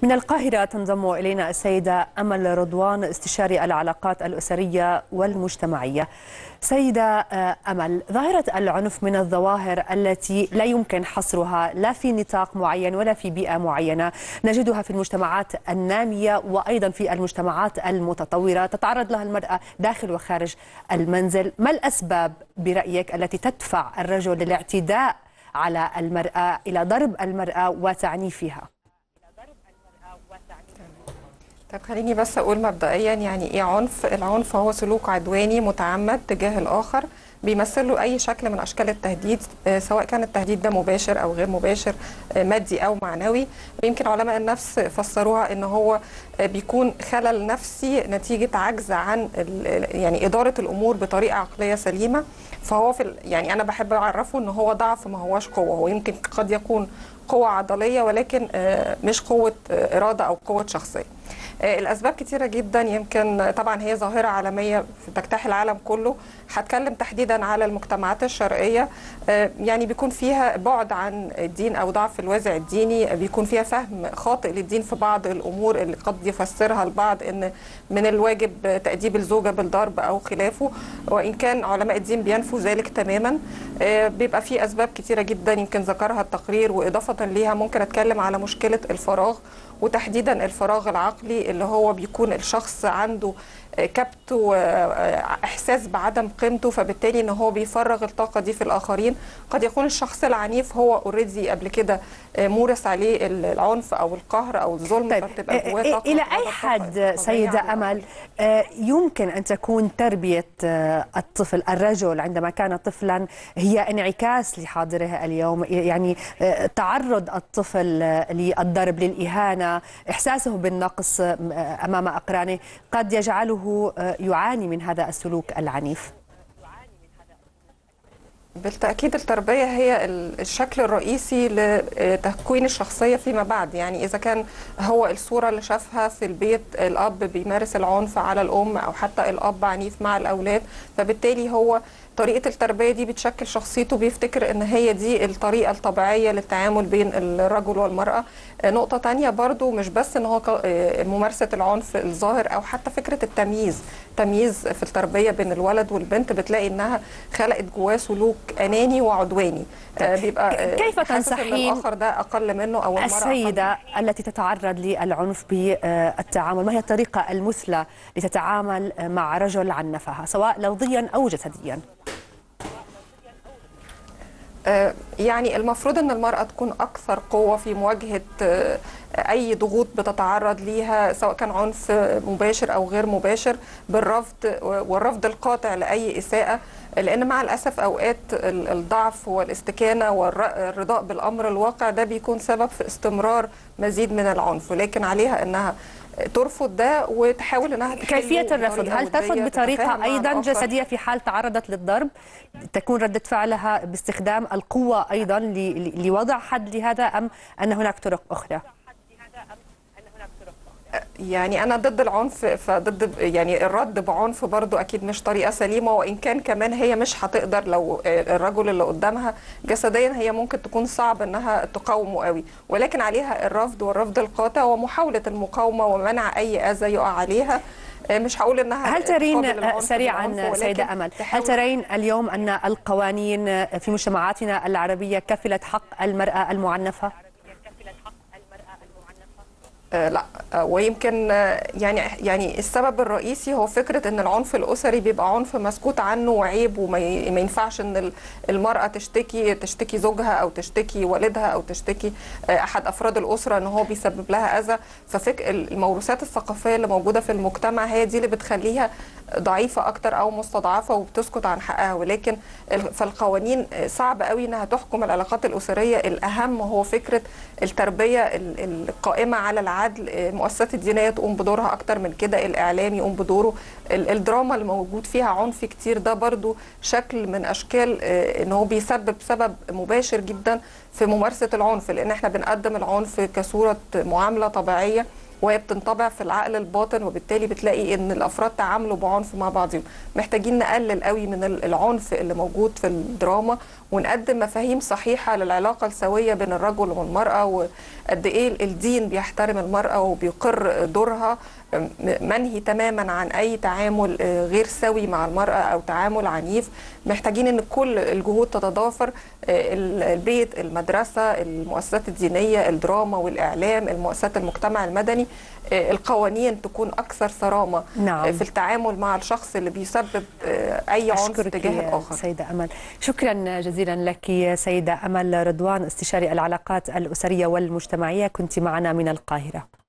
من القاهرة تنضم إلينا السيدة أمل رضوان استشاري العلاقات الأسرية والمجتمعية سيدة أمل ظاهرة العنف من الظواهر التي لا يمكن حصرها لا في نطاق معين ولا في بيئة معينة نجدها في المجتمعات النامية وأيضا في المجتمعات المتطورة تتعرض لها المرأة داخل وخارج المنزل ما الأسباب برأيك التي تدفع الرجل للاعتداء على المرأة إلى ضرب المرأة وتعنيفها طب خليني بس اقول مبدئيا يعني ايه عنف العنف هو سلوك عدواني متعمد تجاه الاخر بيمثل له اي شكل من اشكال التهديد سواء كان التهديد ده مباشر او غير مباشر مادي او معنوي ويمكن علماء النفس فسروها ان هو بيكون خلل نفسي نتيجه عجز عن يعني اداره الامور بطريقه عقليه سليمه فهو في يعني انا بحب اعرفه ان هو ضعف ما هوش قوه هو يمكن قد يكون قوه عضليه ولكن مش قوه اراده او قوه شخصيه الاسباب كتيره جدا يمكن طبعا هي ظاهره عالميه تجتاح العالم كله هتكلم تحديدا على المجتمعات الشرقيه يعني بيكون فيها بعد عن الدين او ضعف الوازع الديني بيكون فيها فهم خاطئ للدين في بعض الامور اللي قد يفسرها البعض ان من الواجب تاديب الزوجه بالضرب او خلافه وان كان علماء الدين بينفوا ذلك تماما بيبقى في اسباب كتيره جدا يمكن ذكرها التقرير واضافه ليها ممكن اتكلم على مشكله الفراغ وتحديدا الفراغ العقلي اللي هو بيكون الشخص عنده كبت واحساس بعدم قيمته فبالتالي ان هو بيفرغ الطاقه دي في الاخرين قد يكون الشخص العنيف هو اوريدي قبل كده مورس عليه العنف او القهر او الظلم طيب فبتبقى جواه طاقه الى اي حد سيده امل يمكن ان تكون تربيه الطفل الرجل عندما كان طفلا هي انعكاس لحاضره اليوم يعني تعرض الطفل للضرب للاهانه احساسه بالنقص امام اقرانه قد يجعله يعاني من هذا السلوك العنيف بالتأكيد التربية هي الشكل الرئيسي لتكوين الشخصية فيما بعد يعني إذا كان هو الصورة اللي شافها في البيت الأب بيمارس العنف على الأم أو حتى الأب عنيف مع الأولاد فبالتالي هو طريقة التربية دي بتشكل شخصيته بيفتكر ان هي دي الطريقة الطبيعية للتعامل بين الرجل والمرأة نقطة تانية برضو مش بس ان هو ممارسة العنف الظاهر او حتى فكرة التمييز تمييز في التربية بين الولد والبنت بتلاقي انها خلقت جواه سلوك اناني وعدواني بيبقى كيف تنصحين الاخر ده اقل منه او المرأة السيدة أقل. التي تتعرض للعنف بالتعامل ما هي الطريقة المثلى لتتعامل مع رجل عنفها سواء لفظيا او جسديا يعني المفروض ان المرأة تكون اكثر قوة في مواجهة اي ضغوط بتتعرض ليها سواء كان عنف مباشر او غير مباشر بالرفض والرفض القاطع لاي اساءة لان مع الاسف اوقات الضعف والاستكانة والرضاء بالامر الواقع ده بيكون سبب في استمرار مزيد من العنف ولكن عليها انها ترفض ده وتحاول انها كيفيه الرفض هل ترفض بطريقه ايضا جسديه في حال تعرضت للضرب تكون رده فعلها باستخدام القوه ايضا لوضع حد لهذا ام ان هناك طرق اخرى يعني انا ضد العنف فضد يعني الرد بعنف برضو اكيد مش طريقه سليمه وان كان كمان هي مش هتقدر لو الرجل اللي قدامها جسديا هي ممكن تكون صعب انها تقاومه قوي ولكن عليها الرفض والرفض القاطع ومحاوله المقاومه ومنع اي اذى يقع عليها مش هقول انها هل ترين سريعا سيده امل هل ترين اليوم ان القوانين في مجتمعاتنا العربيه كفلت حق المراه المعنفه لا ويمكن يعني يعني السبب الرئيسي هو فكره ان العنف الاسري بيبقى عنف مسكوت عنه وعيب وما ينفعش ان المراه تشتكي تشتكي زوجها او تشتكي والدها او تشتكي احد افراد الاسره ان هو بيسبب لها اذى ففك الموروثات الثقافيه اللي موجوده في المجتمع هي دي اللي بتخليها ضعيفه اكتر او مستضعفه وبتسكت عن حقها ولكن فالقوانين صعب قوي انها تحكم العلاقات الاسريه الاهم هو فكره التربيه القائمه على العدل المؤسسات الدينيه تقوم بدورها اكتر من كده الاعلام يقوم بدوره الدراما اللي موجود فيها عنف كتير ده برضو شكل من اشكال ان هو بيسبب سبب مباشر جدا في ممارسه العنف لان احنا بنقدم العنف كصوره معامله طبيعيه وهي بتنطبع في العقل الباطن وبالتالي بتلاقي ان الافراد تعاملوا بعنف مع بعضهم محتاجين نقلل قوي من العنف اللي موجود في الدراما ونقدم مفاهيم صحيحه للعلاقه السويه بين الرجل والمراه وقد ايه الدين بيحترم المراه وبيقر دورها منهي تماما عن اي تعامل غير سوي مع المراه او تعامل عنيف محتاجين ان كل الجهود تتضافر البيت المدرسه المؤسسات الدينيه الدراما والاعلام المؤسسات المجتمع المدني القوانين تكون اكثر صرامه نعم. في التعامل مع الشخص اللي بيسبب اي عنف تجاه الاخر سيده امل شكرا جزيلا لك سيده امل رضوان استشاري العلاقات الاسريه والمجتمعيه كنت معنا من القاهره